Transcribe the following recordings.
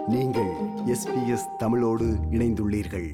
நீங்கள் எஸ்பிஎஸ் தமிழோடு இணைந்துள்ளீர்கள்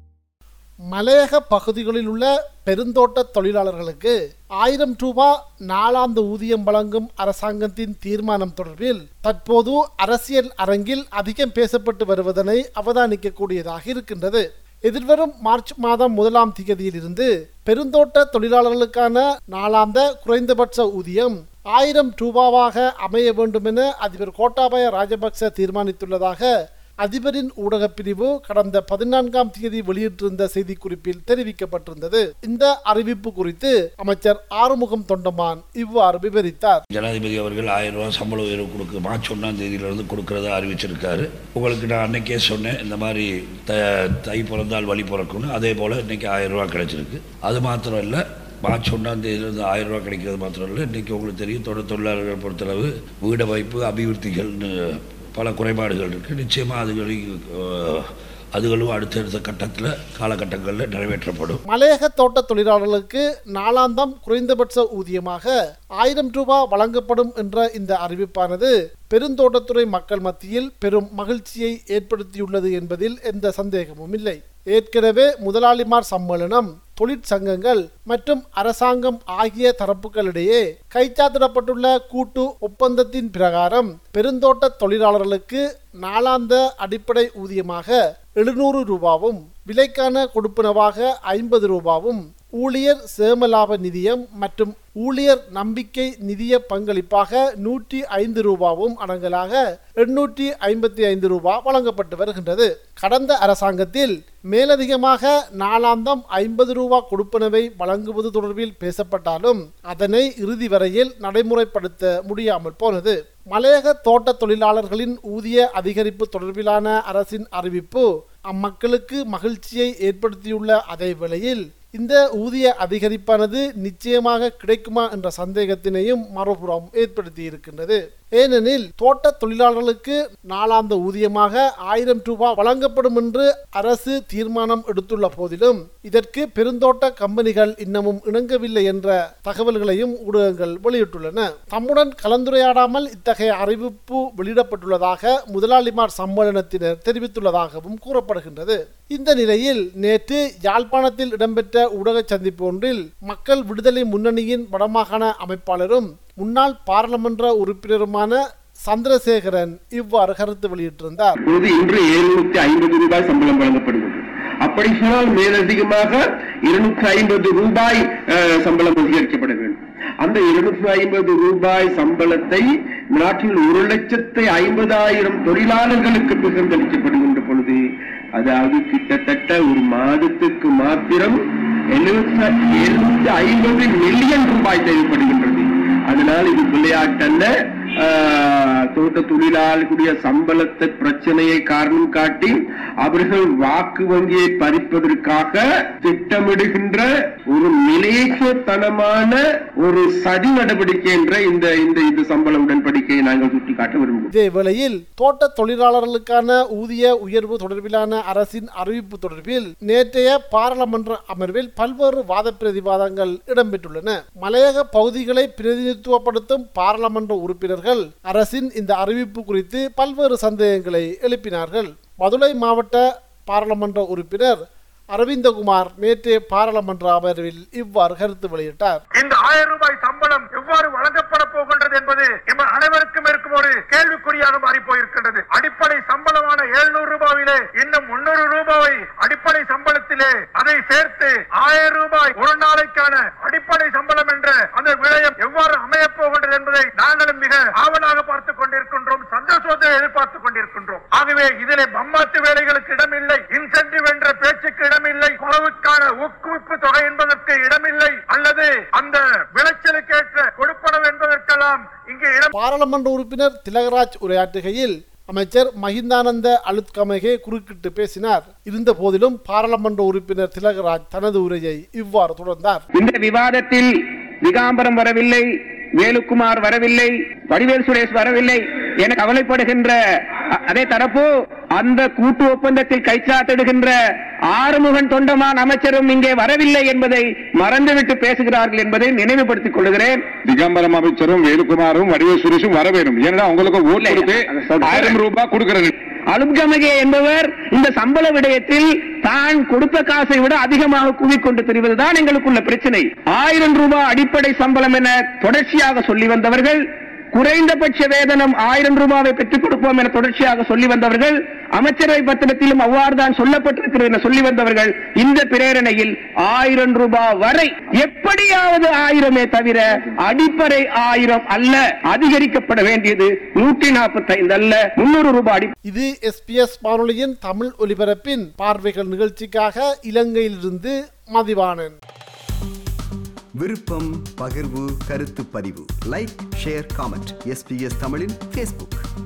மலையக பகுதிகளில் உள்ள பெருந்தோட்ட தொழிலாளர்களுக்கு ஆயிரம் ரூபாய் நாளாந்து ஊதியம் வழங்கும் அரசாங்கத்தின் தீர்மானம் தொடர்பில் தற்போது அரசியல் அரங்கில் அதிகம் பேசப்பட்டு வருவதனை அவதானிக்கக்கூடியதாக இருக்கின்றது எதிர்வரும் மார்ச் மாதம் முதலாம் திகதியில் இருந்து பெருந்தோட்ட தொழிலாளர்களுக்கான நாளாந்த குறைந்தபட்ச ஊதியம் ஆயிரம் ரூபாவாக அமைய வேண்டும் என அதிபர் கோட்டாபய ராஜபக்ச தீர்மானித்துள்ளதாக அதிபரின் ஊடகப் பிரிவு கடந்த பதினான்காம் தேதி வெளியிட்டிருந்த செய்திக்குறிப்பில் தெரிவிக்கப்பட்டிருந்தது இந்த அறிவிப்பு குறித்து அமைச்சர் ஆறுமுகம் தொண்டமான் இவ்வாறு விவரித்தார் ஜனாதிபதி அவர்கள் ஆயிரம் ரூபாய் சம்பள உயர்வு கொடுக்க மார்ச் ஒன்றாம் தேதியிலிருந்து கொடுக்கறதா அறிவிச்சிருக்காரு உங்களுக்கு நான் அன்னைக்கே சொன்னேன் இந்த மாதிரி த தை பிறந்தால் வழி பிறக்கும்னு அதே போல் இன்னைக்கு ஆயிரம் ரூபாய் கிடைச்சிருக்கு அது மாத்திரம் இல்லை மார்ச் ஒன்றாம் தேதியிலிருந்து ஆயிரம் ரூபாய் கிடைக்கிறது மாத்திரம் இல்லை இன்றைக்கி உங்களுக்கு தெரியும் தொழில் தொழிலாளர்களை பொறுத்தளவு வீட வைப்பு அபிவிருத்திகள்னு பல குறைபாடுகள் இருக்குது நிச்சயமாக அதுகளை அஹ், அதுகளும் அடுத்தடுத்த கட்டத்தில் காலகட்டங்களில் நிறைவேற்றப்படும் மலையக தோட்ட தொழிலாளர்களுக்கு நாளாந்தம் குறைந்தபட்ச ஊதியமாக ஆயிரம் ரூபாய் வழங்கப்படும் என்ற இந்த அறிவிப்பானது பெருந்தோட்டத்துறை மக்கள் மத்தியில் பெரும் மகிழ்ச்சியை ஏற்படுத்தியுள்ளது என்பதில் எந்த சந்தேகமும் இல்லை ஏற்கனவே முதலாளிமார் சம்மேளனம் தொழிற்சங்கங்கள் மற்றும் அரசாங்கம் ஆகிய தரப்புகளிடையே கைச்சாத்திடப்பட்டுள்ள கூட்டு ஒப்பந்தத்தின் பிரகாரம் பெருந்தோட்ட தொழிலாளர்களுக்கு நாளாந்த அடிப்படை ஊதியமாக எழுநூறு ரூபாவும் விலைக்கான கொடுப்பனவாக ஐம்பது ரூபாவும் ஊழியர் சேமலாப நிதியம் மற்றும் ஊழியர் நம்பிக்கை நிதிய பங்களிப்பாக நூற்றி ஐந்து ரூபாவும் அடங்கலாக எண்ணூற்றி ஐம்பத்தி ஐந்து ரூபாய் வழங்கப்பட்டு வருகின்றது கடந்த அரசாங்கத்தில் மேலதிகமாக நாளாந்தம் ஐம்பது ரூபா கொடுப்பனவை வழங்குவது தொடர்பில் பேசப்பட்டாலும் அதனை இறுதி வரையில் நடைமுறைப்படுத்த முடியாமல் போனது மலையக தோட்ட தொழிலாளர்களின் ஊதிய அதிகரிப்பு தொடர்பிலான அரசின் அறிவிப்பு அம்மக்களுக்கு மகிழ்ச்சியை ஏற்படுத்தியுள்ள அதே வேளையில் இந்த ஊதிய அதிகரிப்பானது நிச்சயமாக கிடைக்குமா என்ற சந்தேகத்தினையும் மறுபுறம் ஏற்படுத்தி இருக்கின்றது ஏனெனில் தோட்ட தொழிலாளர்களுக்கு நாளாந்த ஊதியமாக ஆயிரம் ரூபாய் வழங்கப்படும் என்று அரசு தீர்மானம் எடுத்துள்ள போதிலும் இதற்கு பெருந்தோட்ட கம்பெனிகள் இன்னமும் இணங்கவில்லை என்ற தகவல்களையும் ஊடகங்கள் வெளியிட்டுள்ளன தம்முடன் கலந்துரையாடாமல் இத்தகைய அறிவிப்பு வெளியிடப்பட்டுள்ளதாக முதலாளிமார் சம்மேளனத்தினர் தெரிவித்துள்ளதாகவும் கூறப்படுகின்றது இந்த நிலையில் நேற்று யாழ்ப்பாணத்தில் இடம்பெற்ற ஊடக சந்திப்பு ஒன்றில் மக்கள் விடுதலை முன்னணியின் வடமாகாண அமைப்பாளரும் முன்னாள் பாராளுமன்ற உறுப்பினருமான சந்திரசேகரன் இவ்வாறு கருத்து வெளியிட்டிருந்தார் இப்பொழுது இன்று எழுநூத்தி ஐம்பது ரூபாய் சம்பளம் வழங்கப்படுகிறது அப்படி சொன்னால் மேலதிகமாக இருநூற்றி ஐம்பது ரூபாய் அஹ், சம்பளம் அதிகரிக்கப்பட வேண்டும் அந்த இருநூற்றி ஐம்பது ரூபாய் சம்பளத்தை நாட்டில் ஒரு லட்சத்தை ஐம்பதாயிரம் தொழிலாளர்களுக்கு பகிர்ந்தளிக்கப்படுகின்ற பொழுது அதாவது கிட்டத்தட்ட ஒரு மாதத்துக்கு மாத்திரம் எழுநூத்தி எழுநூத்தி ஐம்பது மில்லியன் ரூபாய் தேவைப்படுகின்றது அதனால் இது விளையாட்டல்ல ஆஹ், தோட்ட தொழிலாளர்களுடைய சம்பளத்தை பிரச்சனையை காரணம் காட்டி அவர்கள் வாக்கு வங்கியை பறிப்பதற்காக திட்டமிடுகின்ற ஒரு நிலையத்தனமான ஒரு சதி நடவடிக்கை என்ற இந்த இந்த இந்த சம்பள உடன்படிக்கையை நாங்கள் சுட்டிக்காட்ட விரும்புகிறோம் இதே வேளையில் தோட்ட தொழிலாளர்களுக்கான ஊதிய உயர்வு தொடர்பிலான அரசின் அறிவிப்பு தொடர்பில் நேற்றைய பாராளுமன்ற அமர்வில் பல்வேறு வாத பிரதிவாதங்கள் இடம்பெற்றுள்ளன மலையக பகுதிகளை பிரதிநிதித்துவப்படுத்தும் பாராளுமன்ற உறுப்பினர்கள் அரசின் இந்த அறிவிப்பு குறித்து பல்வேறு சந்தேகங்களை எழுப்பினார்கள் மதுரை மாவட்ட பாராளுமன்ற உறுப்பினர் அரவிந்தகுமார் நேற்றைய பாராளுமன்ற அமர்வில் இவ்வாறு கருத்து வெளியிட்டார் இந்த ஆயிரம் ரூபாய் சம்பளம் எவ்வாறு வழங்கப்பட போகின்றது என்பது எம அனைவருக்கும் இருக்கும் ஒரு கேள்விக்குறியாக மாறி போயிருக்கின்றது அடிப்படை சம்பளமான 700 ரூபாயிலே இன்னும் 300 ரூபாயை அடிப்படை சம்பளத்திலே அதை சேர்த்து ஆயிரம் ரூபாய் ஒரு நாளைக்கான அடிப்படை சம்பளம் என்ற அந்த விடயம் எவ்வாறு அமையப் போகின்றது என்பதை நாங்களும் மிக ஆவலாக பார்த்துக் கொண்டிருக்கின்றோம் சந்தோஷத்தை எதிர்பார்த்துக் கொண்டிருக்கின்றோம் ஆகவே இதிலே பம்மாத்து வேலைகளுக்கு இடமில்லை இன்சென்டிவ் என்ற பேச்சுக்கு இடமில்லை குறவுக்கான ஊக்குவிப்பு தொகை என்பதற்கு இடமில்லை அல்லது அந்த விளைச்சலுக்கேற்ற கொடுப்பனவு என்பதற்கெல்லாம் இங்கே இடம் பாராளுமன்ற உறுப்பினர் திலகராஜ் உரையாற்றுகையில் அமைச்சர் மஹிந்தானந்த அலுத்கமகே குறுக்கிட்டு பேசினார் இருந்த போதிலும் பாராளுமன்ற உறுப்பினர் திலகராஜ் தனது உரையை இவ்வாறு தொடர்ந்தார் இந்த விவாதத்தில் திகாம்பரம் வரவில்லை வேலுக்குமார் வரவில்லை வடிவேல் சுரேஷ் வரவில்லை என கவலைப்படுகின்ற அ- அதே தரப்பு அந்த கூட்டு ஒப்பந்தத்தில் கைச்சாத்திடுகின்ற ஆறுமுகன் தொண்டமான் அமைச்சரும் இங்கே வரவில்லை என்பதை மறந்துவிட்டு பேசுகிறார்கள் என்பதை நினைவுபடுத்திக் கொள்கிறேன் திகம்பரம் அமைச்சரும் வேலுக்குமாரும் வடிவ சுரேஷும் வர வேணும் ஏன்னா உங்களுக்கு ஓட்டு இல்லை, கொடுத்து அதை சொல்றேன். ஆயிரம் ரூபாய் கொடுக்கறது அலுப்கமகே என்பவர் இந்த சம்பள விடயத்தில் தான் கொடுத்த காசை விட அதிகமாக குவிக்கொண்டு திரிவதுதான் எங்களுக்குள்ள பிரச்சனை ஆயிரம் ரூபாய் அடிப்படை சம்பளம் என தொடர்ச்சியாக சொல்லி வந்தவர்கள் குறைந்தபட்ச வேதனம் ஆயிரம் ரூபாவை பெற்றுக் கொடுப்போம் என தொடர்ச்சியாக சொல்லி வந்தவர்கள் அமைச்சரவை பத்திரத்திலும் அவ்வாறு தான் சொல்லப்பட்டிருக்கிறது என சொல்லி வந்தவர்கள் இந்த பிரேரணையில் ஆயிரம் ரூபாய் வரை எப்படியாவது ஆயிரமே தவிர அடிப்படை ஆயிரம் அல்ல அதிகரிக்கப்பட வேண்டியது நூற்றி நாற்பத்தி ஐந்து அல்ல முன்னூறு ரூபாய் அடி இது எஸ்பிஎஸ் வானொலியின் தமிழ் ஒலிபரப்பின் பார்வைகள் நிகழ்ச்சிக்காக இலங்கையிலிருந்து மதிவாணன் விருப்பம் பகிர்வு கருத்து பதிவு லைக் ஷேர் காமெண்ட் எஸ்பிஎஸ் தமிழின் ஃபேஸ்புக்